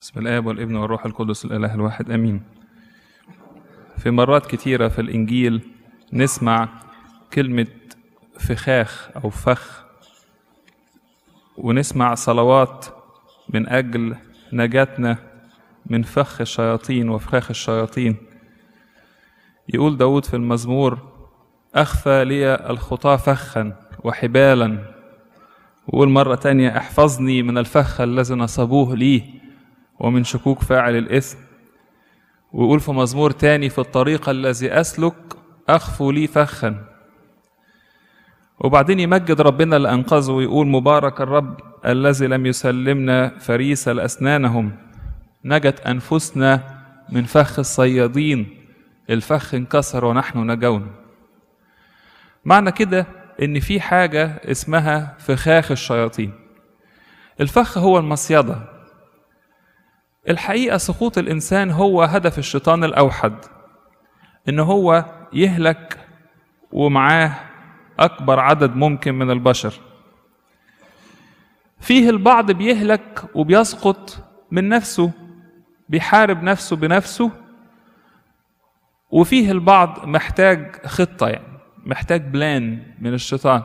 بسم الآب والابن والروح القدس الإله الواحد آمين. في مرات كتيرة في الإنجيل نسمع كلمة فخاخ أو فخ ونسمع صلوات من أجل نجاتنا من فخ الشياطين وفخاخ الشياطين. يقول داود في المزمور أخفى لي الخطاة فخا وحبالا ويقول مرة تانية احفظني من الفخ الذي نصبوه لي ومن شكوك فاعل الإثم ويقول في مزمور تاني في الطريق الذي أسلك أخفوا لي فخا وبعدين يمجد ربنا اللي أنقذه ويقول مبارك الرب الذي لم يسلمنا فريسة لأسنانهم نجت أنفسنا من فخ الصيادين الفخ انكسر ونحن نجون معنى كده ان في حاجة اسمها فخاخ الشياطين الفخ هو المصيدة الحقيقة سقوط الإنسان هو هدف الشيطان الأوحد إن هو يهلك ومعاه أكبر عدد ممكن من البشر فيه البعض بيهلك وبيسقط من نفسه بيحارب نفسه بنفسه وفيه البعض محتاج خطة يعني محتاج بلان من الشيطان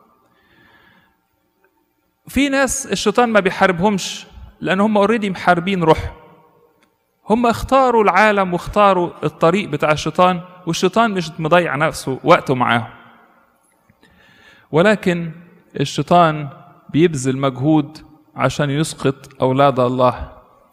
في ناس الشيطان ما بيحاربهمش لان هم اوريدي محاربين روح هم اختاروا العالم واختاروا الطريق بتاع الشيطان والشيطان مش مضيع نفسه وقته معاهم ولكن الشيطان بيبذل مجهود عشان يسقط اولاد الله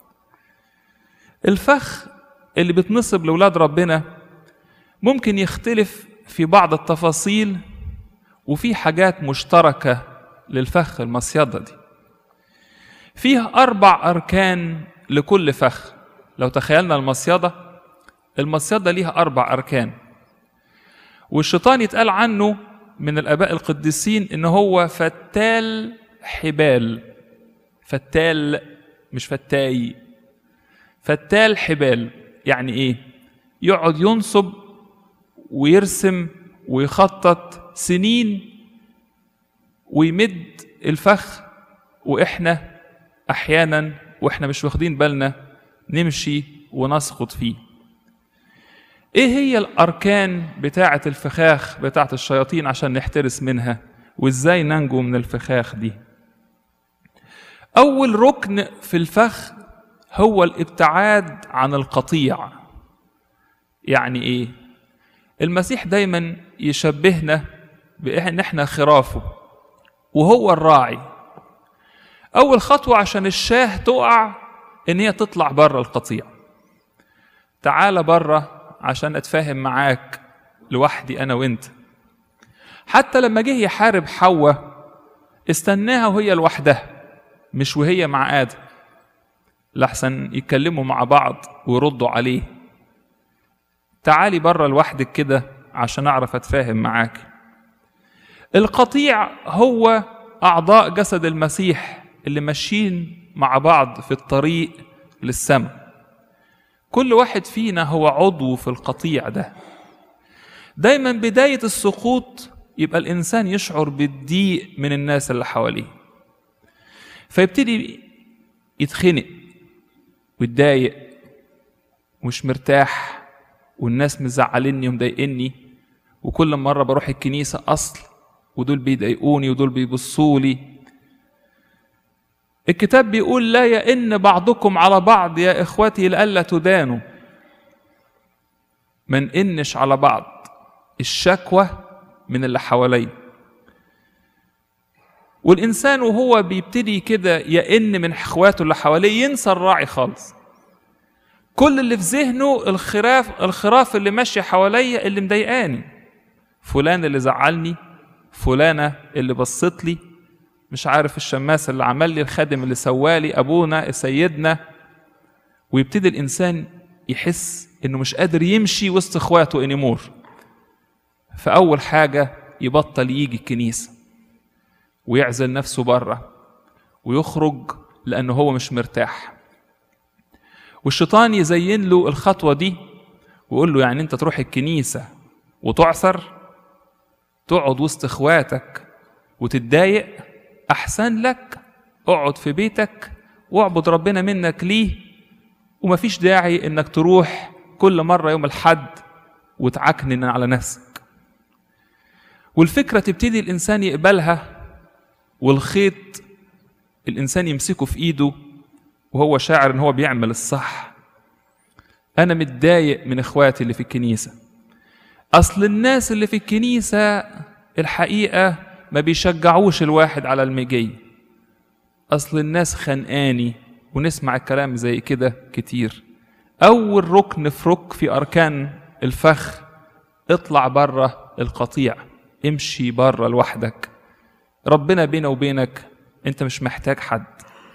الفخ اللي بتنصب لاولاد ربنا ممكن يختلف في بعض التفاصيل وفي حاجات مشتركة للفخ المصيدة دي فيها أربع أركان لكل فخ لو تخيلنا المصيدة المصيدة ليها أربع أركان والشيطان يتقال عنه من الآباء القديسين إن هو فتال حبال فتال مش فتاي فتال حبال يعني إيه يقعد ينصب ويرسم ويخطط سنين ويمد الفخ واحنا احيانا واحنا مش واخدين بالنا نمشي ونسقط فيه ايه هي الاركان بتاعه الفخاخ بتاعه الشياطين عشان نحترس منها وازاي ننجو من الفخاخ دي اول ركن في الفخ هو الابتعاد عن القطيع يعني ايه المسيح دايما يشبهنا بان احنا خرافه وهو الراعي اول خطوه عشان الشاه تقع ان هي تطلع بره القطيع تعال بره عشان اتفاهم معاك لوحدي انا وانت حتى لما جه يحارب حواء استناها وهي لوحدها مش وهي مع ادم لحسن يتكلموا مع بعض ويردوا عليه تعالي بره لوحدك كده عشان اعرف اتفاهم معاك القطيع هو اعضاء جسد المسيح اللي ماشيين مع بعض في الطريق للسماء كل واحد فينا هو عضو في القطيع ده دايما بداية السقوط يبقى الإنسان يشعر بالضيق من الناس اللي حواليه فيبتدي يتخنق ويتضايق ومش مرتاح والناس مزعلني ومضايقني وكل مرة بروح الكنيسة أصل ودول بيضايقوني ودول بيبصوا لي الكتاب بيقول لا يئن بعضكم على بعض يا إخوتي لئلا تدانوا ما نئنش على بعض الشكوى من اللي حواليه والإنسان وهو بيبتدي كده يئن من إخواته اللي حواليه ينسى الراعي خالص كل اللي في ذهنه الخراف الخراف اللي ماشيه حواليا اللي مضايقاني فلان اللي زعلني فلانه اللي بصت لي مش عارف الشماس اللي عمل لي الخادم اللي سوالي ابونا سيدنا ويبتدي الانسان يحس انه مش قادر يمشي وسط اخواته انيمور فاول حاجه يبطل يجي الكنيسه ويعزل نفسه بره ويخرج لانه هو مش مرتاح والشيطان يزين له الخطوه دي ويقول له يعني انت تروح الكنيسه وتعثر تقعد وسط اخواتك وتتضايق احسن لك اقعد في بيتك واعبد ربنا منك ليه ومفيش داعي انك تروح كل مرة يوم الحد وتعكنن على نفسك والفكرة تبتدي الإنسان يقبلها والخيط الإنسان يمسكه في إيده وهو شاعر إن هو بيعمل الصح أنا متضايق من إخواتي اللي في الكنيسة أصل الناس اللي في الكنيسة الحقيقة ما بيشجعوش الواحد على المجي أصل الناس خانقاني ونسمع الكلام زي كده كتير أول ركن في رك في أركان الفخ اطلع بره القطيع امشي بره لوحدك ربنا بينه وبينك انت مش محتاج حد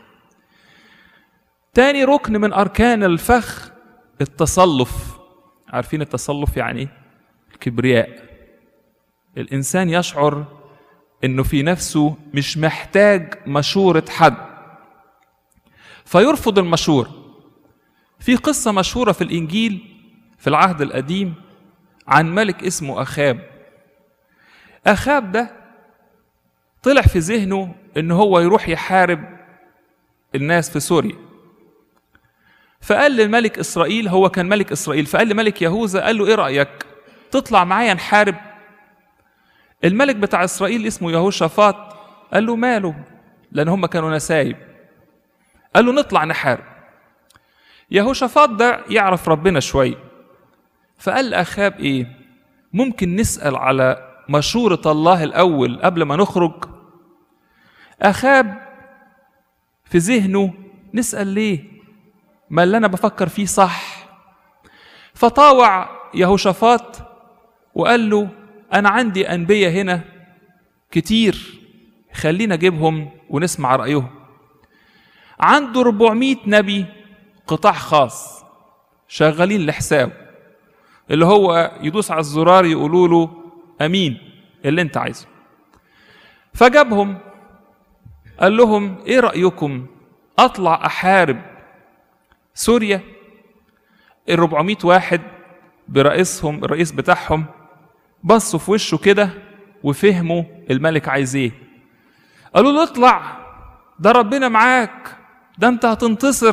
تاني ركن من أركان الفخ التصلف عارفين التصلف يعني ايه؟ الكبرياء الإنسان يشعر إنه في نفسه مش محتاج مشورة حد فيرفض المشورة في قصة مشهورة في الإنجيل في العهد القديم عن ملك اسمه أخاب أخاب ده طلع في ذهنه إن هو يروح يحارب الناس في سوريا فقال للملك إسرائيل هو كان ملك إسرائيل فقال لملك يهوذا قال له إيه رأيك تطلع معايا نحارب الملك بتاع إسرائيل اسمه يهوشافاط قال له ماله لأن هم كانوا نسايب قال له نطلع نحارب يهوشافاط ده يعرف ربنا شوية فقال لأخاب إيه ممكن نسأل على مشورة الله الأول قبل ما نخرج أخاب في ذهنه نسأل ليه ما اللي أنا بفكر فيه صح فطاوع يهوشافاط وقال له أنا عندي أنبياء هنا كتير خلينا أجيبهم ونسمع رأيهم عنده 400 نبي قطاع خاص شغالين لحسابه اللي هو يدوس على الزرار يقولوا له امين اللي انت عايزه فجابهم قال لهم ايه رايكم اطلع احارب سوريا ال 400 واحد برئيسهم الرئيس بتاعهم بصوا في وشه كده وفهموا الملك عايز ايه قالوا له اطلع ده ربنا معاك ده انت هتنتصر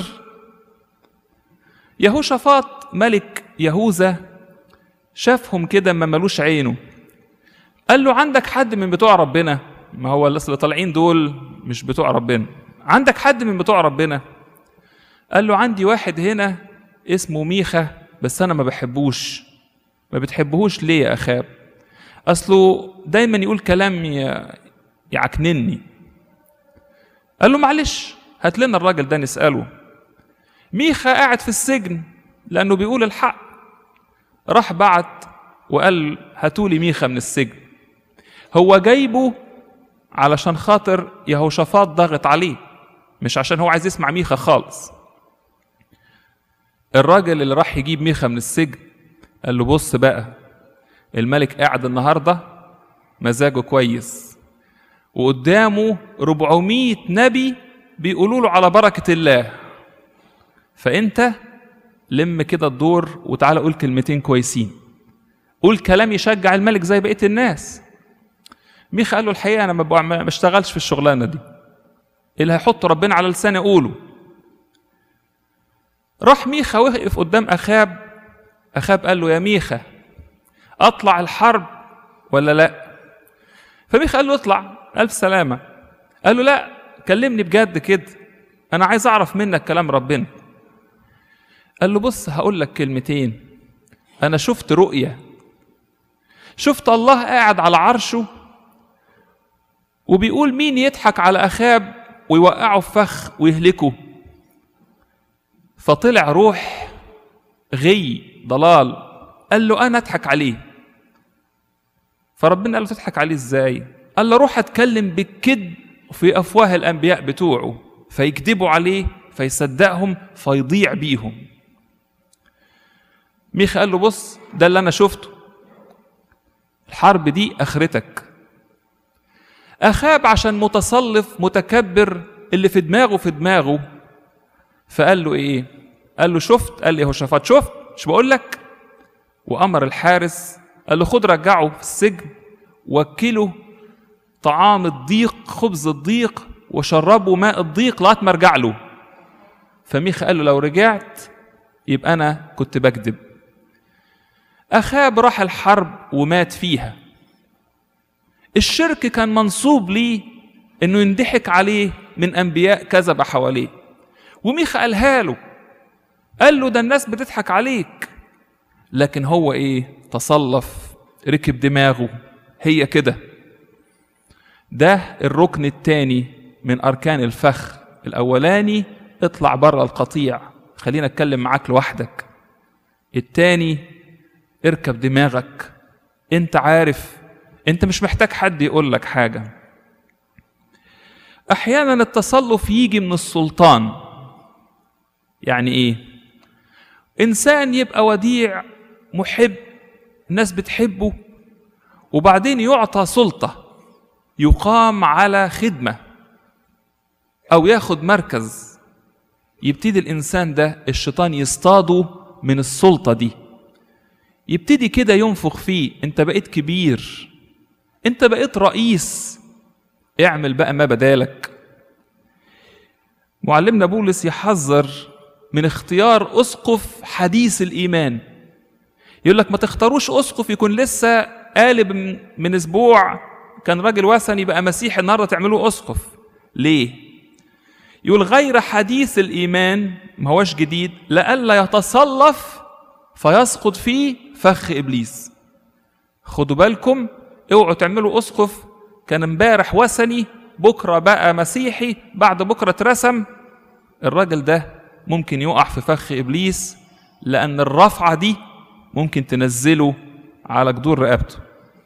يهوشافاط ملك يهوذا شافهم كده ما ملوش عينه قال له عندك حد من بتوع ربنا ما هو اللي طالعين دول مش بتوع ربنا عندك حد من بتوع ربنا قال له عندي واحد هنا اسمه ميخا بس انا ما بحبوش ما بتحبهوش ليه يا اخاب اصله دايما يقول كلام يعكنني قال له معلش هات لنا الراجل ده نساله ميخا قاعد في السجن لانه بيقول الحق راح بعت وقال هاتولي ميخا من السجن هو جايبه علشان خاطر يهوشافاط ضاغط عليه مش عشان هو عايز يسمع ميخا خالص الراجل اللي راح يجيب ميخا من السجن قال له بص بقى الملك قاعد النهارده مزاجه كويس وقدامه 400 نبي بيقولوا له على بركة الله فأنت لم كده الدور وتعالى قول كلمتين كويسين قول كلام يشجع الملك زي بقية الناس ميخا قال له الحقيقة أنا ما بشتغلش في الشغلانة دي اللي هيحط ربنا على لساني أقوله راح ميخا وقف قدام أخاب أخاب قال له يا ميخا أطلع الحرب ولا لا فميخا قال له اطلع ألف سلامة قال له لا كلمني بجد كده أنا عايز أعرف منك كلام ربنا قال له بص هقول لك كلمتين أنا شفت رؤية شفت الله قاعد على عرشه وبيقول مين يضحك على أخاب ويوقعه في فخ ويهلكه فطلع روح غي ضلال قال له أنا أضحك عليه فربنا قال له تضحك عليه إزاي قال له روح أتكلم بالكذب في أفواه الأنبياء بتوعه فيكذبوا عليه فيصدقهم فيضيع بيهم ميخا قال له بص ده اللي انا شفته الحرب دي اخرتك اخاب عشان متصلف متكبر اللي في دماغه في دماغه فقال له ايه قال له شفت قال لي يهوشافاط شفت مش بقول لك وامر الحارس قال له خد رجعه في السجن وكله طعام الضيق خبز الضيق وشربه ماء الضيق لغايه ما ارجع له فميخا قال له لو رجعت يبقى انا كنت بكذب اخاب راح الحرب ومات فيها الشرك كان منصوب ليه انه يندحك عليه من انبياء كذب حواليه وميخا قالها له قال له ده الناس بتضحك عليك لكن هو ايه تصلف ركب دماغه هي كده ده الركن الثاني من اركان الفخ الاولاني اطلع بره القطيع خلينا اتكلم معاك لوحدك التاني اركب دماغك انت عارف انت مش محتاج حد يقول لك حاجه احيانا التصلف يجي من السلطان يعني ايه انسان يبقى وديع محب الناس بتحبه وبعدين يعطى سلطه يقام على خدمه او ياخد مركز يبتدي الانسان ده الشيطان يصطاده من السلطه دي يبتدي كده ينفخ فيه انت بقيت كبير انت بقيت رئيس اعمل بقى ما بدالك معلمنا بولس يحذر من اختيار اسقف حديث الايمان يقول لك ما تختاروش اسقف يكون لسه قالب من اسبوع كان راجل وثني بقى مسيحي النهارده تعملوه اسقف ليه يقول غير حديث الايمان ما هوش جديد لئلا يتصلف فيسقط فيه فخ ابليس خدوا بالكم اوعوا تعملوا اسقف كان امبارح وثني بكره بقى مسيحي بعد بكره اترسم الراجل ده ممكن يقع في فخ ابليس لان الرفعه دي ممكن تنزله على جدور رقبته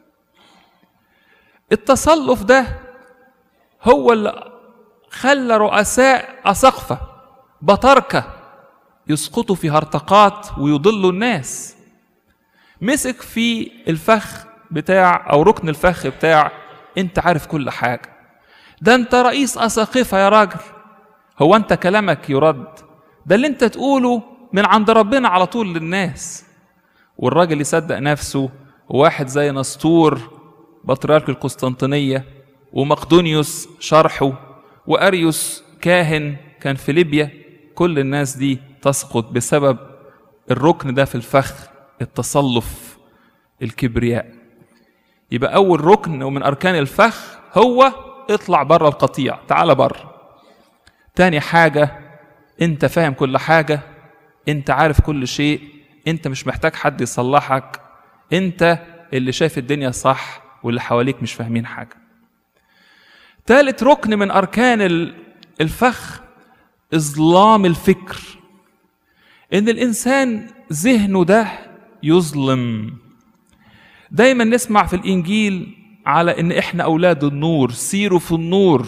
التصلف ده هو اللي خلى رؤساء أسقفة بطركة يسقطوا في هرطقات ويضلوا الناس مسك في الفخ بتاع أو ركن الفخ بتاع أنت عارف كل حاجة ده أنت رئيس أساقفة يا راجل هو أنت كلامك يرد ده اللي أنت تقوله من عند ربنا على طول للناس والراجل يصدق نفسه وواحد زي نسطور بطريرك القسطنطينية ومقدونيوس شرحه وأريوس كاهن كان في ليبيا كل الناس دي تسقط بسبب الركن ده في الفخ التصلف الكبرياء يبقى أول ركن ومن أركان الفخ هو اطلع بره القطيع تعال بره تاني حاجة انت فاهم كل حاجة انت عارف كل شيء انت مش محتاج حد يصلحك انت اللي شايف الدنيا صح واللي حواليك مش فاهمين حاجة ثالث ركن من أركان الفخ إظلام الفكر إن الإنسان ذهنه ده يظلم دايما نسمع في الإنجيل على إن إحنا أولاد النور سيروا في النور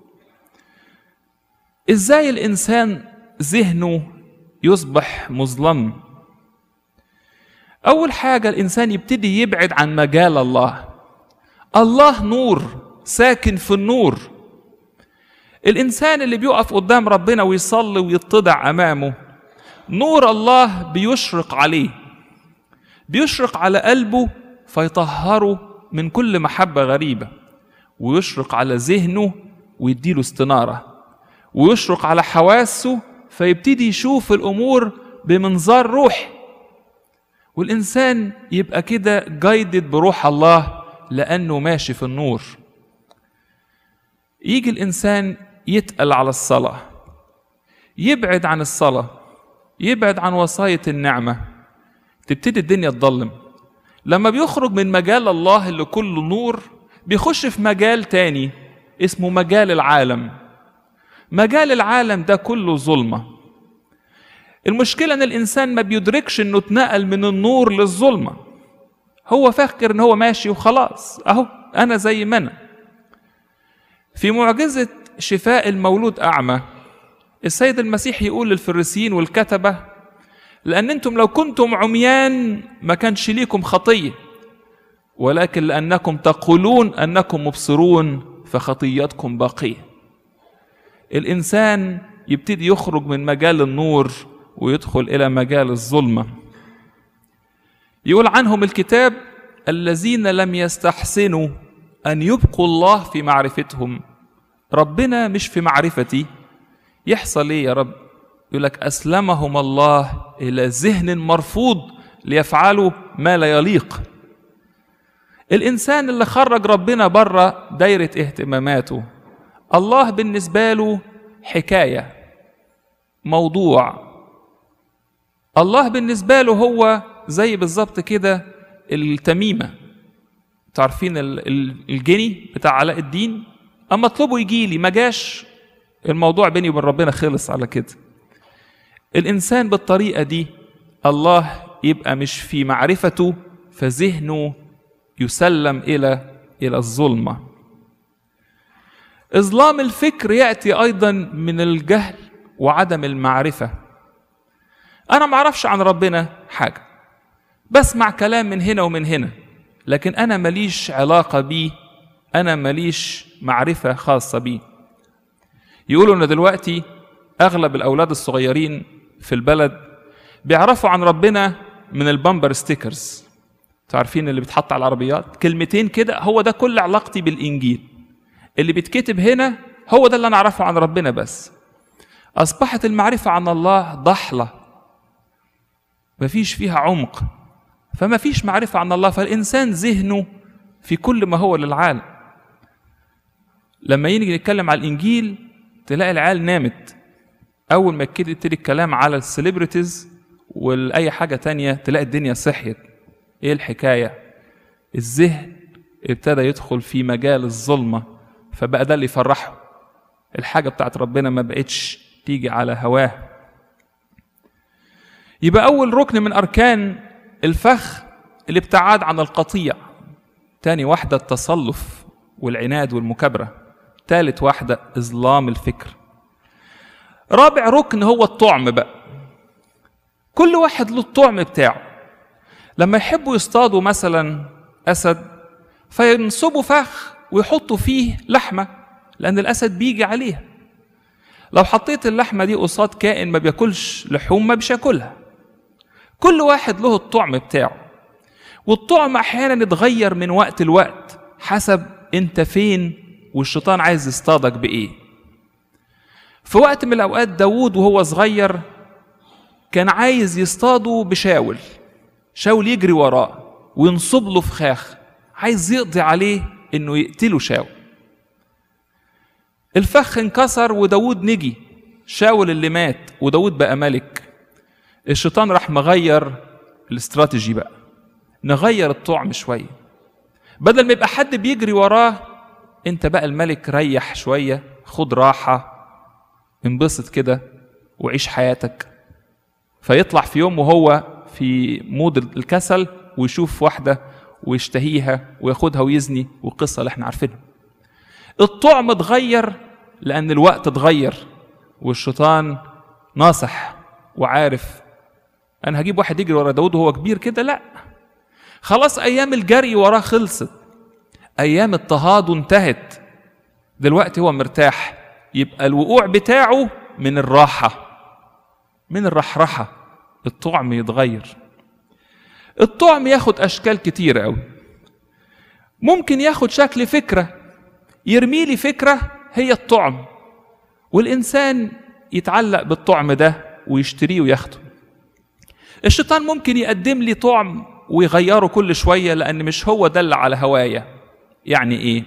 إزاي الإنسان ذهنه يصبح مظلم أول حاجة الإنسان يبتدي يبعد عن مجال الله الله نور ساكن في النور الانسان اللي بيقف قدام ربنا ويصلي ويتضع امامه نور الله بيشرق عليه بيشرق على قلبه فيطهره من كل محبه غريبه ويشرق على ذهنه ويديله استناره ويشرق على حواسه فيبتدي يشوف الامور بمنظار روحي والانسان يبقى كده جايدد بروح الله لانه ماشي في النور يجي الانسان يتقل على الصلاه يبعد عن الصلاه يبعد عن وصايه النعمه تبتدي الدنيا تضلم لما بيخرج من مجال الله اللي كله نور بيخش في مجال تاني اسمه مجال العالم مجال العالم ده كله ظلمه المشكله ان الانسان ما بيدركش انه اتنقل من النور للظلمه هو فاكر ان هو ماشي وخلاص اهو انا زي ما انا في معجزة شفاء المولود أعمى السيد المسيح يقول للفريسيين والكتبة لأن أنتم لو كنتم عميان ما كانش ليكم خطية ولكن لأنكم تقولون أنكم مبصرون فخطيتكم باقية الإنسان يبتدي يخرج من مجال النور ويدخل إلى مجال الظلمة يقول عنهم الكتاب الذين لم يستحسنوا أن يبقوا الله في معرفتهم ربنا مش في معرفتي يحصل إيه يا رب يقول لك أسلمهم الله إلى ذهن مرفوض ليفعلوا ما لا يليق الإنسان اللي خرج ربنا بره دايرة اهتماماته الله بالنسبة له حكاية موضوع الله بالنسبة له هو زي بالظبط كده التميمة تعرفين الجني بتاع علاء الدين اما اطلبه يجي لي ما جاش الموضوع بيني وبين ربنا خلص على كده الانسان بالطريقه دي الله يبقى مش في معرفته فذهنه يسلم الى الى الظلمه اظلام الفكر ياتي ايضا من الجهل وعدم المعرفه انا ما اعرفش عن ربنا حاجه بسمع كلام من هنا ومن هنا لكن انا ماليش علاقه بيه انا ماليش معرفه خاصه بيه يقولوا ان دلوقتي اغلب الاولاد الصغيرين في البلد بيعرفوا عن ربنا من البامبر ستيكرز تعرفين اللي بيتحط على العربيات كلمتين كده هو ده كل علاقتي بالانجيل اللي بيتكتب هنا هو ده اللي انا اعرفه عن ربنا بس اصبحت المعرفه عن الله ضحله مفيش فيها عمق فما فيش معرفه عن الله فالانسان ذهنه في كل ما هو للعالم لما يجي نتكلم على الانجيل تلاقي العيال نامت اول ما يبتدي يبتدي الكلام على السليبرتيز واي حاجه تانية تلاقي الدنيا صحيت ايه الحكايه الذهن ابتدى يدخل في مجال الظلمه فبقى ده اللي يفرحه الحاجه بتاعت ربنا ما بقتش تيجي على هواه يبقى اول ركن من اركان الفخ الابتعاد عن القطيع تاني واحده التصلف والعناد والمكابره تالت واحده اظلام الفكر رابع ركن هو الطعم بقى كل واحد له الطعم بتاعه لما يحبوا يصطادوا مثلا اسد فينصبوا فخ ويحطوا فيه لحمه لان الاسد بيجي عليها لو حطيت اللحمه دي قصاد كائن ما بياكلش لحوم ما بيشاكلها كل واحد له الطعم بتاعه والطعم احيانا يتغير من وقت لوقت حسب انت فين والشيطان عايز يصطادك بايه في وقت من الاوقات داوود وهو صغير كان عايز يصطاده بشاول شاول يجري وراه وينصب له فخاخ عايز يقضي عليه انه يقتله شاول الفخ انكسر وداود نجي شاول اللي مات وداود بقى ملك الشيطان راح مغير الاستراتيجي بقى نغير الطعم شويه بدل ما يبقى حد بيجري وراه انت بقى الملك ريح شويه خد راحه انبسط كده وعيش حياتك فيطلع في يوم وهو في مود الكسل ويشوف واحده ويشتهيها وياخدها ويزني والقصه اللي احنا عارفينها الطعم اتغير لان الوقت اتغير والشيطان ناصح وعارف انا هجيب واحد يجري ورا داود وهو كبير كده لا خلاص ايام الجري وراه خلصت ايام اضطهاد انتهت دلوقتي هو مرتاح يبقى الوقوع بتاعه من الراحه من الرحرحه الطعم يتغير الطعم ياخد اشكال كتيره قوي ممكن ياخد شكل فكره يرمي لي فكره هي الطعم والانسان يتعلق بالطعم ده ويشتريه وياخده الشيطان ممكن يقدم لي طعم ويغيره كل شويه لان مش هو ده اللي على هوايا يعني ايه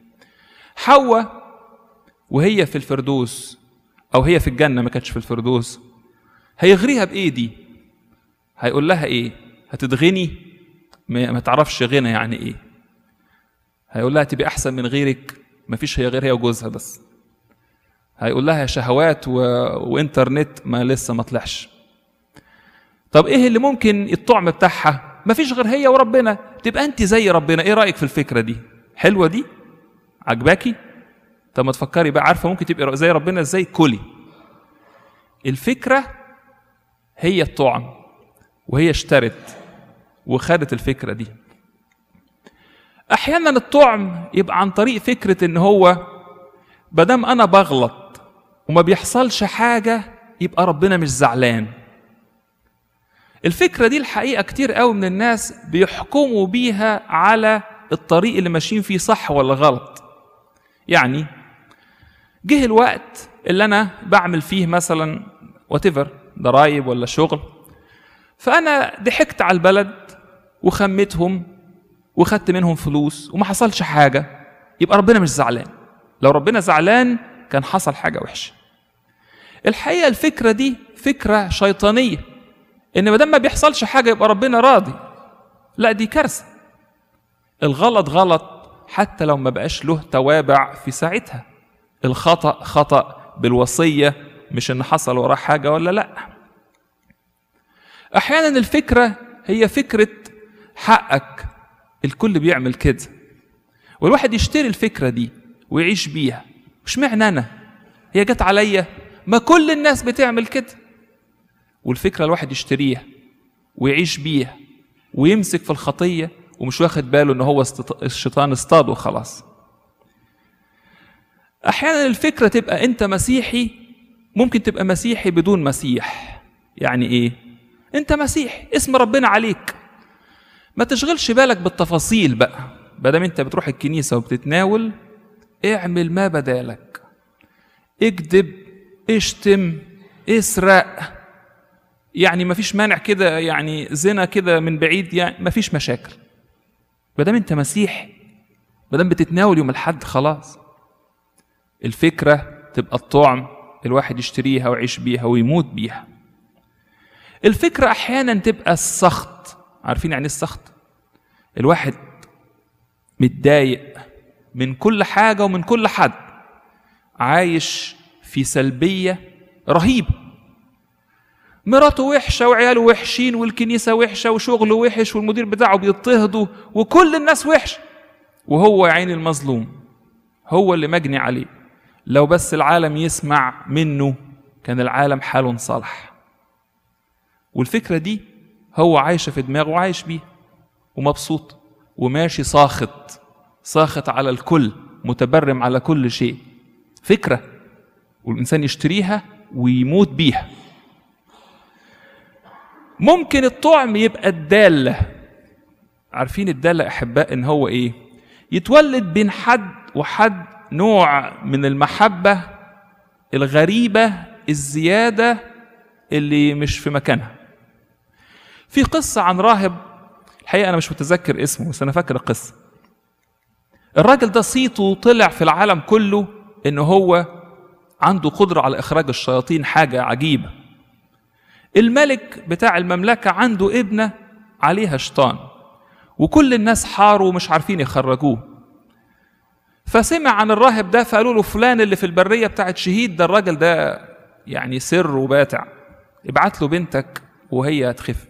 حواء وهي في الفردوس او هي في الجنه ما كانتش في الفردوس هيغريها بايه دي هيقول لها ايه هتتغني ما تعرفش غنى يعني ايه هيقول لها تبقى احسن من غيرك ما فيش هي غير هي وجوزها بس هيقول لها شهوات و... وانترنت ما لسه ما طلعش طب ايه اللي ممكن الطعم بتاعها ما فيش غير هي وربنا تبقى انت زي ربنا ايه رايك في الفكره دي حلوه دي عجباكي طب ما تفكري بقى عارفه ممكن تبقي زي ربنا ازاي كلي الفكره هي الطعم وهي اشترت وخدت الفكره دي احيانا الطعم يبقى عن طريق فكره ان هو مادام انا بغلط وما بيحصلش حاجه يبقى ربنا مش زعلان الفكره دي الحقيقه كتير قوي من الناس بيحكموا بيها على الطريق اللي ماشيين فيه صح ولا غلط يعني جه الوقت اللي انا بعمل فيه مثلا وات ضرايب ولا شغل فانا ضحكت على البلد وخمتهم وخدت منهم فلوس وما حصلش حاجه يبقى ربنا مش زعلان لو ربنا زعلان كان حصل حاجه وحشه الحقيقه الفكره دي فكره شيطانيه ان ما دام ما بيحصلش حاجه يبقى ربنا راضي لا دي كارثه الغلط غلط حتى لو ما بقاش له توابع في ساعتها الخطا خطا بالوصيه مش ان حصل وراه حاجه ولا لا احيانا الفكره هي فكره حقك الكل بيعمل كده والواحد يشتري الفكره دي ويعيش بيها مش معنى انا هي جت عليا ما كل الناس بتعمل كده والفكره الواحد يشتريها ويعيش بيها ويمسك في الخطيه ومش واخد باله ان هو استط... الشيطان اصطاده خلاص احيانا الفكره تبقى انت مسيحي ممكن تبقى مسيحي بدون مسيح يعني ايه انت مسيحي اسم ربنا عليك ما تشغلش بالك بالتفاصيل بقى بدل انت بتروح الكنيسه وبتتناول اعمل ما بدالك اكذب اشتم اسرق يعني ما فيش مانع كده يعني زنا كده من بعيد يعني ما فيش مشاكل ما دام انت مسيحي ما دام بتتناول يوم الحد خلاص الفكره تبقى الطعم الواحد يشتريها ويعيش بيها ويموت بيها الفكره احيانا تبقى السخط عارفين يعني ايه السخط الواحد متضايق من كل حاجه ومن كل حد عايش في سلبيه رهيبه مراته وحشه وعياله وحشين والكنيسه وحشه وشغله وحش والمدير بتاعه بيضطهده وكل الناس وحشه وهو يا عيني المظلوم هو اللي مجني عليه لو بس العالم يسمع منه كان العالم حاله صالح والفكره دي هو عايشه في دماغه وعايش بيها ومبسوط وماشي ساخط ساخط على الكل متبرم على كل شيء فكره والانسان يشتريها ويموت بيها ممكن الطعم يبقى الداله عارفين الداله احباء ان هو ايه يتولد بين حد وحد نوع من المحبه الغريبه الزياده اللي مش في مكانها في قصه عن راهب الحقيقه انا مش متذكر اسمه بس انا فاكر القصه الراجل ده صيته طلع في العالم كله ان هو عنده قدره على اخراج الشياطين حاجه عجيبه الملك بتاع المملكه عنده ابنه عليها شيطان وكل الناس حاروا ومش عارفين يخرجوه فسمع عن الراهب ده فقالوا له فلان اللي في البريه بتاعت شهيد ده الراجل ده يعني سر وباتع ابعت له بنتك وهي هتخف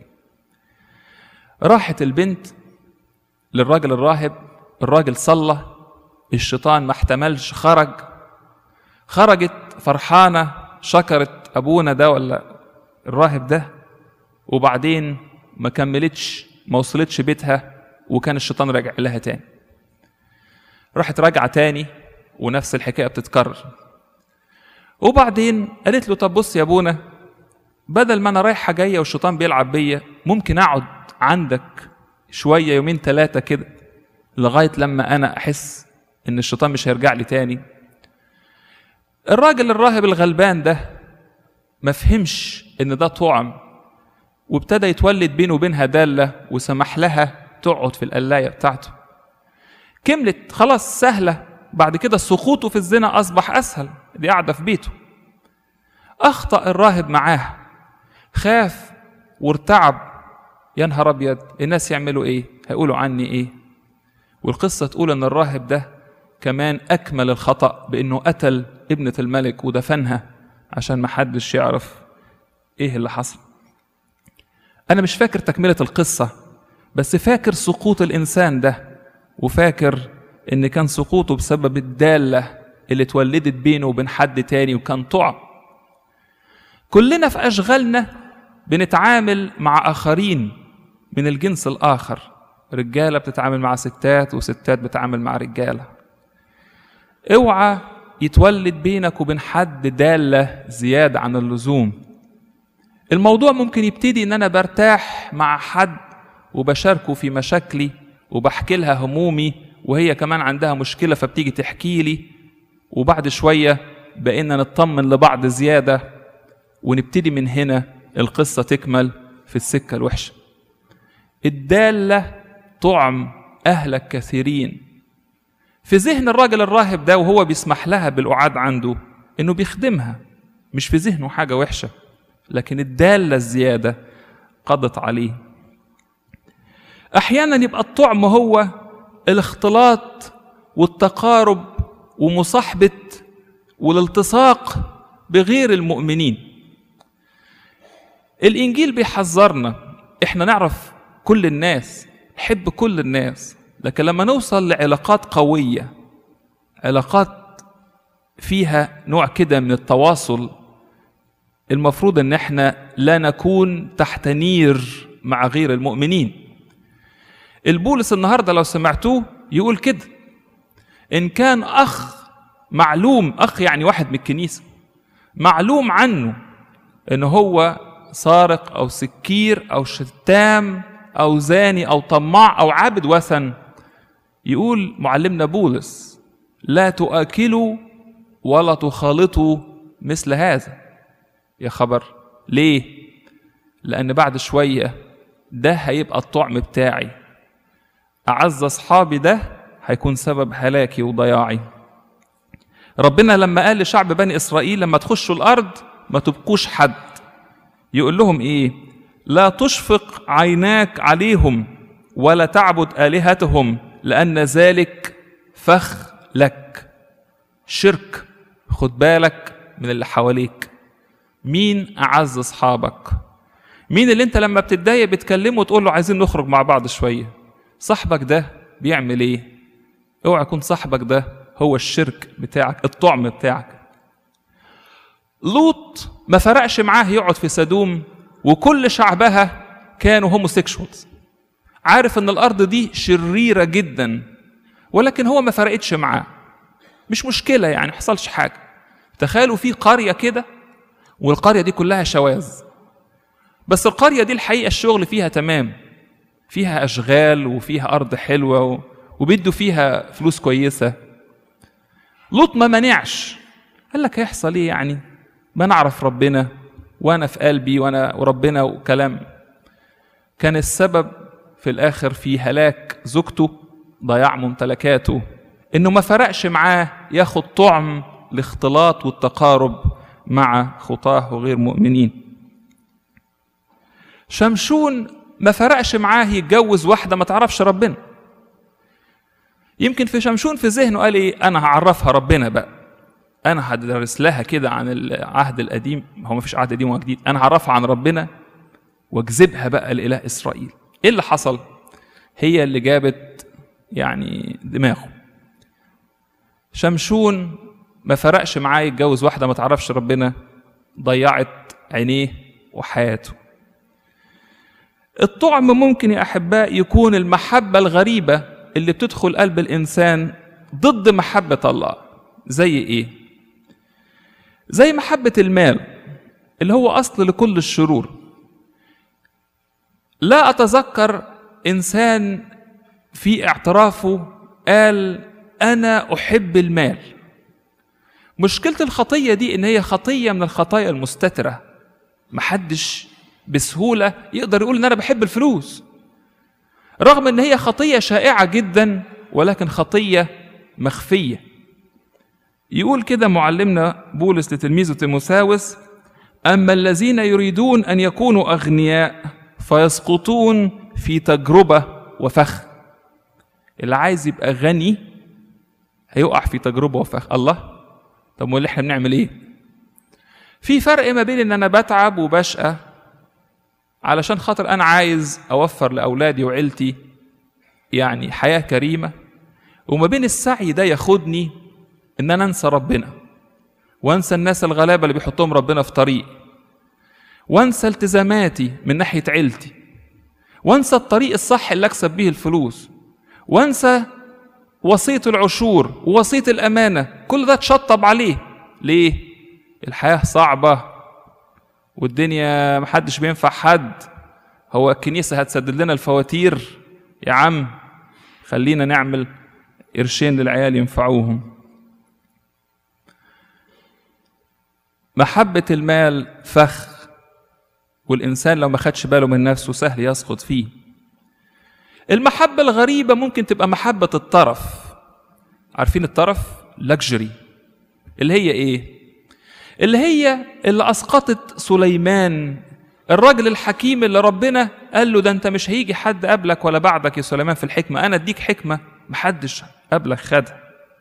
راحت البنت للراجل الراهب الراجل صلى الشيطان ما احتملش خرج خرجت فرحانة شكرت أبونا ده ولا الراهب ده وبعدين ما كملتش ما وصلتش بيتها وكان الشيطان راجع لها تاني راحت راجعة تاني ونفس الحكاية بتتكرر وبعدين قالت له طب بص يا ابونا بدل ما انا رايحة جاية والشيطان بيلعب بيا ممكن اقعد عندك شوية يومين ثلاثة كده لغاية لما انا احس ان الشيطان مش هيرجع لي تاني الراجل الراهب الغلبان ده ما فهمش ان ده طعم وابتدى يتولد بينه وبينها دالة وسمح لها تقعد في القلاية بتاعته كملت خلاص سهلة بعد كده سقوطه في الزنا أصبح أسهل دي قاعدة في بيته أخطأ الراهب معاها خاف وارتعب يا نهار أبيض الناس يعملوا إيه هيقولوا عني إيه والقصة تقول أن الراهب ده كمان أكمل الخطأ بأنه قتل ابنة الملك ودفنها عشان ما حدش يعرف إيه اللي حصل أنا مش فاكر تكملة القصة بس فاكر سقوط الإنسان ده وفاكر إن كان سقوطه بسبب الدالة اللي اتولدت بينه وبين حد تاني وكان طعم كلنا في أشغالنا بنتعامل مع آخرين من الجنس الآخر رجالة بتتعامل مع ستات وستات بتتعامل مع رجالة اوعى يتولد بينك وبين حد دالة زيادة عن اللزوم الموضوع ممكن يبتدي ان انا برتاح مع حد وبشاركه في مشاكلي وبحكي لها همومي وهي كمان عندها مشكلة فبتيجي تحكي لي وبعد شوية بقينا نطمن لبعض زيادة ونبتدي من هنا القصة تكمل في السكة الوحشة الدالة طعم أهلك كثيرين في ذهن الراجل الراهب ده وهو بيسمح لها بالقعاد عنده إنه بيخدمها مش في ذهنه حاجة وحشة لكن الدالة الزيادة قضت عليه أحيانا يبقى الطعم هو الاختلاط والتقارب ومصاحبة والالتصاق بغير المؤمنين الإنجيل بيحذرنا إحنا نعرف كل الناس نحب كل الناس لكن لما نوصل لعلاقات قوية علاقات فيها نوع كده من التواصل المفروض ان احنا لا نكون تحت نير مع غير المؤمنين البولس النهارده لو سمعتوه يقول كده ان كان اخ معلوم اخ يعني واحد من الكنيسه معلوم عنه ان هو سارق او سكير او شتام او زاني او طماع او عابد وثن يقول معلمنا بولس لا تؤكلوا ولا تخالطوا مثل هذا يا خبر ليه لان بعد شويه ده هيبقى الطعم بتاعي اعز اصحابي ده هيكون سبب هلاكي وضياعي ربنا لما قال لشعب بني اسرائيل لما تخشوا الارض ما تبقوش حد يقول لهم ايه لا تشفق عيناك عليهم ولا تعبد الهتهم لان ذلك فخ لك شرك خد بالك من اللي حواليك مين اعز اصحابك مين اللي انت لما بتتضايق بتكلمه وتقول له عايزين نخرج مع بعض شويه صاحبك ده بيعمل ايه اوعى يكون صاحبك ده هو الشرك بتاعك الطعم بتاعك لوط ما فرقش معاه يقعد في سدوم وكل شعبها كانوا هوموسيكشوالز عارف ان الارض دي شريره جدا ولكن هو ما فرقتش معاه مش مشكله يعني ما حصلش حاجه تخيلوا في قريه كده والقريه دي كلها شواذ بس القريه دي الحقيقه الشغل فيها تمام فيها اشغال وفيها ارض حلوه و... وبيدوا فيها فلوس كويسه لوط ما منعش قال لك هيحصل ايه يعني ما نعرف ربنا وانا في قلبي وانا وربنا وكلام كان السبب في الاخر في هلاك زوجته ضياع ممتلكاته انه ما فرقش معاه ياخد طعم الاختلاط والتقارب مع خطاه غير مؤمنين شمشون ما فرقش معاه يتجوز واحده ما تعرفش ربنا يمكن في شمشون في ذهنه قال ايه انا هعرفها ربنا بقى انا هدرس لها كده عن العهد القديم هو ما فيش عهد قديم وجديد انا هعرفها عن ربنا واجذبها بقى لاله اسرائيل ايه اللي حصل هي اللي جابت يعني دماغه شمشون ما فرقش معاه يتجوز واحده ما تعرفش ربنا ضيعت عينيه وحياته الطعم ممكن يا احباء يكون المحبه الغريبه اللي بتدخل قلب الانسان ضد محبه الله زي ايه زي محبه المال اللي هو اصل لكل الشرور لا اتذكر انسان في اعترافه قال انا احب المال مشكله الخطيه دي ان هي خطيه من الخطايا المستتره محدش بسهوله يقدر يقول ان انا بحب الفلوس رغم ان هي خطيه شائعه جدا ولكن خطيه مخفيه يقول كده معلمنا بولس لتلميذه تيموساوس اما الذين يريدون ان يكونوا اغنياء فيسقطون في تجربه وفخ اللي عايز يبقى غني هيقع في تجربه وفخ الله طب امال احنا بنعمل ايه في فرق ما بين ان انا بتعب وبشقى علشان خاطر انا عايز اوفر لاولادي وعيلتي يعني حياه كريمه وما بين السعي ده ياخدني ان انا انسى ربنا وانسى الناس الغلابه اللي بيحطهم ربنا في طريق وانسى التزاماتي من ناحيه عيلتي وانسى الطريق الصح اللي اكسب بيه الفلوس وانسى وصيه العشور ووصيه الامانه كل ده اتشطب عليه ليه الحياه صعبه والدنيا محدش بينفع حد هو الكنيسة هتسدد لنا الفواتير يا عم خلينا نعمل قرشين للعيال ينفعوهم محبة المال فخ والإنسان لو ما خدش باله من نفسه سهل يسقط فيه المحبة الغريبة ممكن تبقى محبة الطرف عارفين الطرف لكجري اللي هي ايه اللي هي اللي اسقطت سليمان الراجل الحكيم اللي ربنا قال له ده انت مش هيجي حد قبلك ولا بعدك يا سليمان في الحكمه انا اديك حكمه محدش قبلك خدها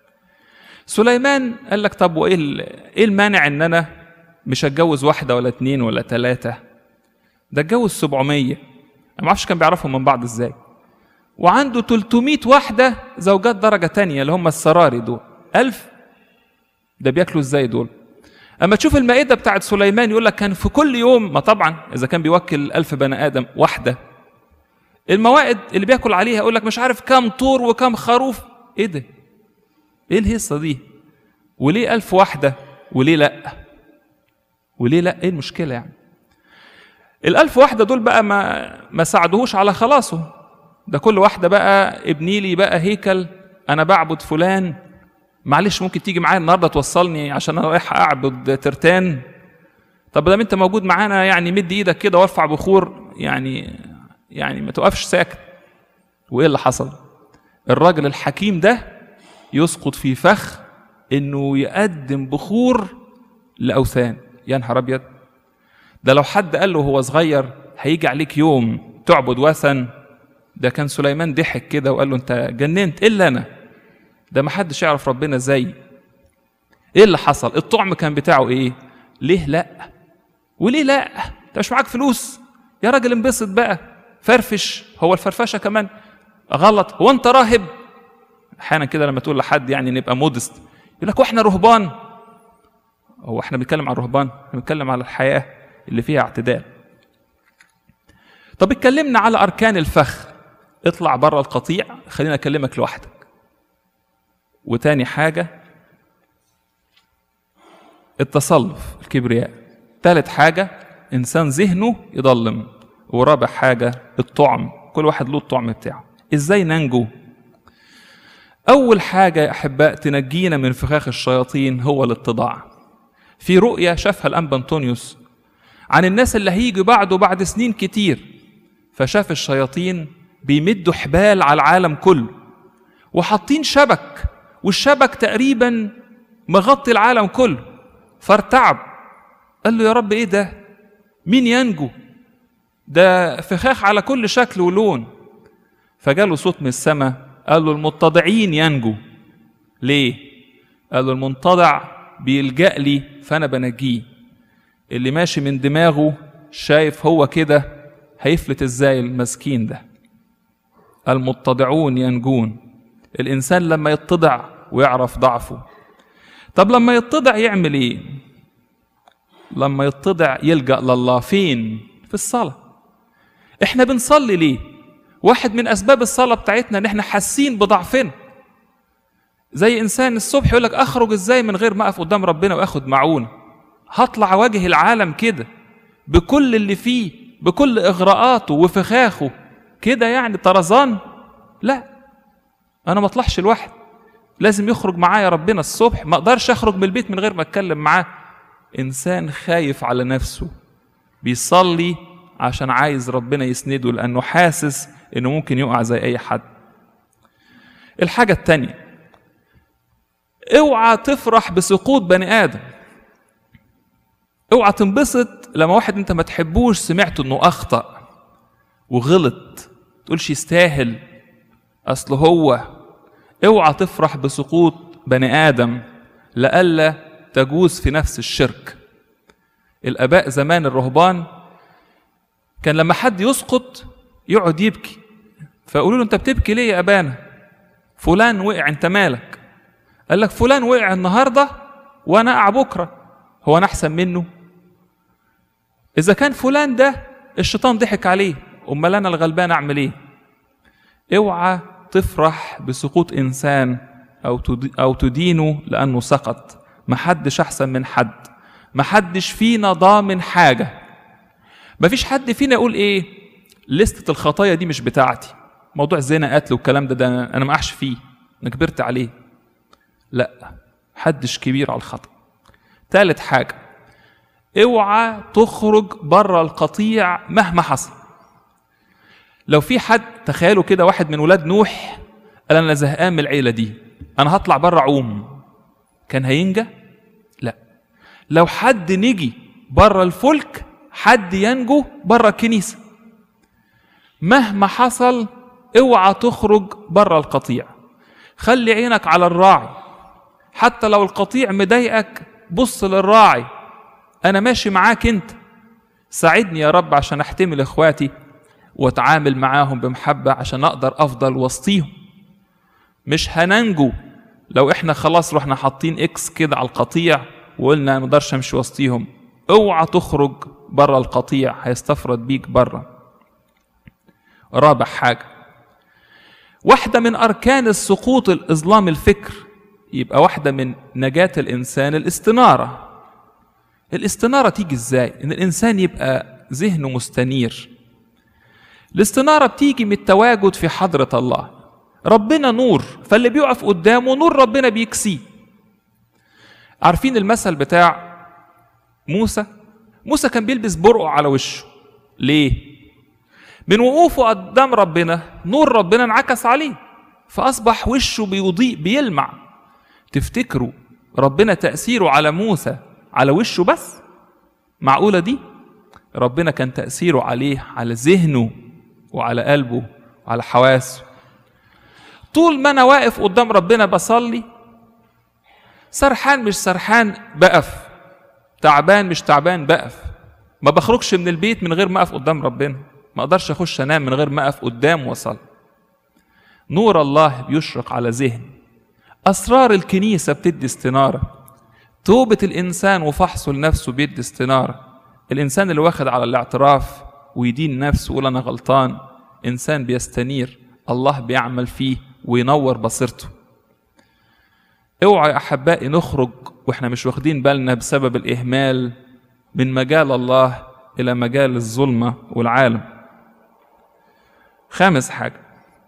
سليمان قال لك طب وايه ايه المانع ان انا مش هتجوز واحده ولا اتنين ولا تلاته ده اتجوز 700 انا ما اعرفش كان بيعرفهم من بعض ازاي وعنده 300 واحده زوجات درجه تانية اللي هم السراري دول ألف ده بياكلوا ازاي دول اما تشوف المائده بتاعت سليمان يقول لك كان في كل يوم ما طبعا اذا كان بيوكل ألف بني ادم واحده الموائد اللي بياكل عليها يقول لك مش عارف كام طور وكام خروف ايه ده ايه الهيصه دي وليه ألف واحده وليه لا وليه لا ايه المشكله يعني الألف واحده دول بقى ما ما ساعدوهوش على خلاصه ده كل واحده بقى ابني لي بقى هيكل انا بعبد فلان معلش ممكن تيجي معايا النهارده توصلني عشان انا رايح اعبد ترتان طب دام انت موجود معانا يعني مد ايدك كده وارفع بخور يعني يعني ما توقفش ساكت وايه اللي حصل الراجل الحكيم ده يسقط في فخ انه يقدم بخور لاوثان يا نهار ابيض ده لو حد قال له هو صغير هيجي عليك يوم تعبد وثن ده كان سليمان ضحك كده وقال له انت جننت الا انا ده ما حدش يعرف ربنا زي ايه اللي حصل الطعم كان بتاعه ايه ليه لا وليه لا انت مش معاك فلوس يا راجل انبسط بقى فرفش هو الفرفشه كمان غلط هو انت راهب احيانا كده لما تقول لحد يعني نبقى مودست يقول لك واحنا رهبان هو احنا بنتكلم عن الرهبان احنا بنتكلم على الحياه اللي فيها اعتدال طب اتكلمنا على اركان الفخ اطلع بره القطيع خلينا اكلمك لوحدك وتاني حاجة التصلف الكبرياء تالت حاجة إنسان ذهنه يضلم ورابع حاجة الطعم كل واحد له الطعم بتاعه إزاي ننجو أول حاجة يا أحباء تنجينا من فخاخ الشياطين هو الاتضاع في رؤية شافها الأنبا أنطونيوس عن الناس اللي هيجوا بعده بعد سنين كتير فشاف الشياطين بيمدوا حبال على العالم كله وحاطين شبك والشبك تقريبا مغطي العالم كله فارتعب قال له يا رب ايه ده مين ينجو ده فخاخ على كل شكل ولون فجاله صوت من السماء قال له المتضعين ينجو ليه قال له المنتضع بيلجأ لي فأنا بنجيه اللي ماشي من دماغه شايف هو كده هيفلت ازاي المسكين ده المتضعون ينجون الإنسان لما يتضع ويعرف ضعفه طب لما يتضع يعمل إيه؟ لما يتضع يلجأ لله فين؟ في الصلاة إحنا بنصلي ليه؟ واحد من أسباب الصلاة بتاعتنا إن إحنا حاسين بضعفنا زي إنسان الصبح يقول لك أخرج إزاي من غير ما أقف قدام ربنا وآخد معونة هطلع واجه العالم كده بكل اللي فيه بكل إغراءاته وفخاخه كده يعني طرزان لا انا ما اطلعش لوحدي لازم يخرج معايا ربنا الصبح ما اقدرش اخرج من البيت من غير ما اتكلم معاه انسان خايف على نفسه بيصلي عشان عايز ربنا يسنده لانه حاسس انه ممكن يقع زي اي حد الحاجه التانية اوعى تفرح بسقوط بني ادم اوعى تنبسط لما واحد انت ما تحبوش سمعت انه اخطأ وغلط تقولش يستاهل اصل هو اوعى تفرح بسقوط بني ادم لئلا تجوز في نفس الشرك الاباء زمان الرهبان كان لما حد يسقط يقعد يبكي فيقولوا له انت بتبكي ليه يا ابانا فلان وقع انت مالك قال لك فلان وقع النهارده وانا اقع بكره هو انا احسن منه اذا كان فلان ده الشيطان ضحك عليه امال انا الغلبان اعمل ايه اوعى تفرح بسقوط انسان او او تدينه لانه سقط محدش احسن من حد محدش فينا ضامن حاجه مفيش حد فينا يقول ايه لستة الخطايا دي مش بتاعتي موضوع زنا قتل والكلام ده ده انا ما اعش فيه انا كبرت عليه لا حدش كبير على الخطأ تالت حاجة اوعى تخرج بره القطيع مهما حصل لو في حد تخيلوا كده واحد من ولاد نوح قال انا زهقان من العيله دي انا هطلع بره اعوم كان هينجى لا لو حد نجي بره الفلك حد ينجو بره الكنيسه مهما حصل اوعى تخرج بره القطيع خلي عينك على الراعي حتى لو القطيع مضايقك بص للراعي انا ماشي معاك انت ساعدني يا رب عشان احتمل اخواتي واتعامل معاهم بمحبه عشان اقدر افضل وسطيهم مش هننجو لو احنا خلاص رحنا حاطين اكس كده على القطيع وقلنا ما اقدرش امشي وسطيهم اوعى تخرج بره القطيع هيستفرد بيك بره رابع حاجه واحده من اركان السقوط الاظلام الفكر يبقى واحده من نجاه الانسان الاستناره الاستناره تيجي ازاي ان الانسان يبقى ذهنه مستنير الاستناره بتيجي من التواجد في حضره الله ربنا نور فاللي بيقف قدامه نور ربنا بيكسيه عارفين المثل بتاع موسى موسى كان بيلبس برقع على وشه ليه من وقوفه قدام ربنا نور ربنا انعكس عليه فاصبح وشه بيضيء بيلمع تفتكروا ربنا تاثيره على موسى على وشه بس معقوله دي ربنا كان تاثيره عليه على ذهنه وعلى قلبه وعلى حواسه طول ما انا واقف قدام ربنا بصلي سرحان مش سرحان بقف تعبان مش تعبان بقف ما بخرجش من البيت من غير ما اقف قدام ربنا ما اقدرش اخش انام من غير ما اقف قدام واصلي نور الله بيشرق على ذهني اسرار الكنيسه بتدي استناره توبه الانسان وفحصه لنفسه بيدي استناره الانسان اللي واخد على الاعتراف ويدين نفسه ويقول انا غلطان انسان بيستنير الله بيعمل فيه وينور بصيرته اوعى يا احبائي نخرج واحنا مش واخدين بالنا بسبب الاهمال من مجال الله الى مجال الظلمه والعالم خامس حاجه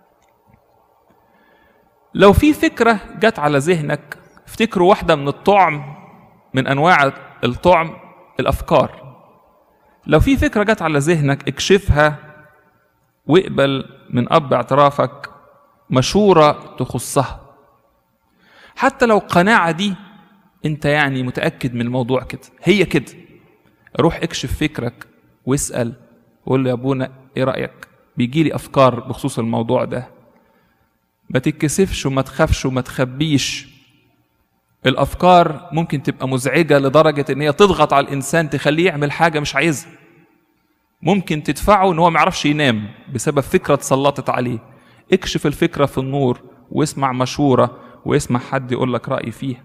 لو في فكره جت على ذهنك افتكروا واحده من الطعم من انواع الطعم الافكار لو في فكره جت على ذهنك اكشفها واقبل من اب اعترافك مشوره تخصها حتى لو القناعه دي انت يعني متاكد من الموضوع كده هي كده روح اكشف فكرك واسال وقول له يا ابونا ايه رايك بيجي لي افكار بخصوص الموضوع ده ما تتكسفش وما تخافش وما تخبيش الافكار ممكن تبقى مزعجه لدرجه ان هي تضغط على الانسان تخليه يعمل حاجه مش عايزها ممكن تدفعه ان هو ما يعرفش ينام بسبب فكره اتسلطت عليه اكشف الفكره في النور واسمع مشوره واسمع حد يقول لك راي فيها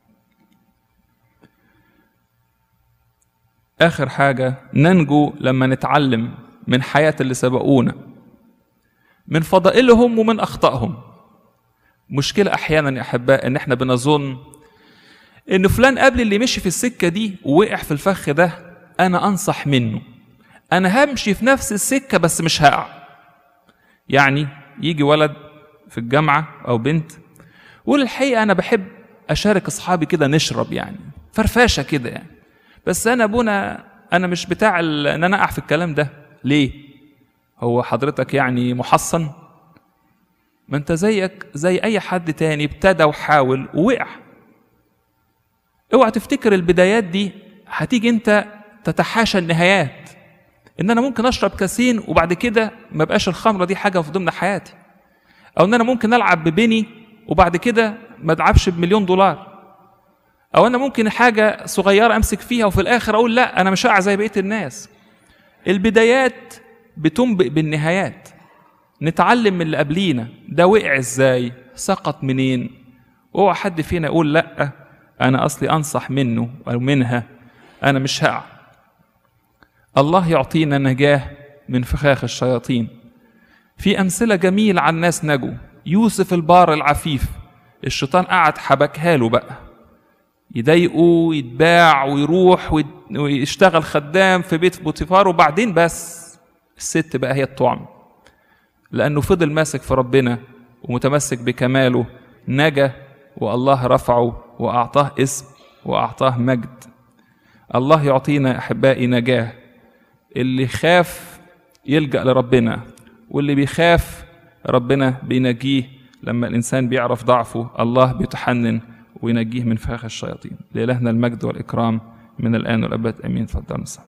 اخر حاجه ننجو لما نتعلم من حياه اللي سبقونا من فضائلهم ومن اخطائهم مشكله احيانا يا احباء ان احنا بنظن ان فلان قبل اللي مشي في السكه دي ووقع في الفخ ده انا انصح منه انا همشي في نفس السكه بس مش هقع يعني يجي ولد في الجامعه او بنت ويقول الحقيقه انا بحب اشارك اصحابي كده نشرب يعني فرفاشه كده يعني بس انا ابونا انا مش بتاع ان انا اقع في الكلام ده ليه هو حضرتك يعني محصن ما انت زيك زي اي حد تاني ابتدى وحاول ووقع اوعى تفتكر البدايات دي هتيجي انت تتحاشى النهايات ان انا ممكن اشرب كاسين وبعد كده ما بقاش الخمره دي حاجه في ضمن حياتي او ان انا ممكن العب ببني وبعد كده ما العبش بمليون دولار او انا ممكن حاجه صغيره امسك فيها وفي الاخر اقول لا انا مش هقع زي بقيه الناس البدايات بتنبئ بالنهايات نتعلم من اللي قبلينا ده وقع ازاي سقط منين اوعى حد فينا يقول لا انا اصلي انصح منه او منها انا مش هقع الله يعطينا نجاه من فخاخ الشياطين في امثله جميله عن ناس نجوا يوسف البار العفيف الشيطان قعد حبكها له بقى يضايقه ويتباع ويروح ويشتغل خدام في بيت بوتيفار وبعدين بس الست بقى هي الطعم لأنه فضل ماسك في ربنا ومتمسك بكماله نجا والله رفعه وأعطاه اسم وأعطاه مجد الله يعطينا احبائي نجاه اللي خاف يلجا لربنا واللي بيخاف ربنا بينجيه لما الانسان بيعرف ضعفه الله بيتحنن وينجيه من فخ الشياطين لإلهنا المجد والإكرام من الآن والأبد آمين تفضل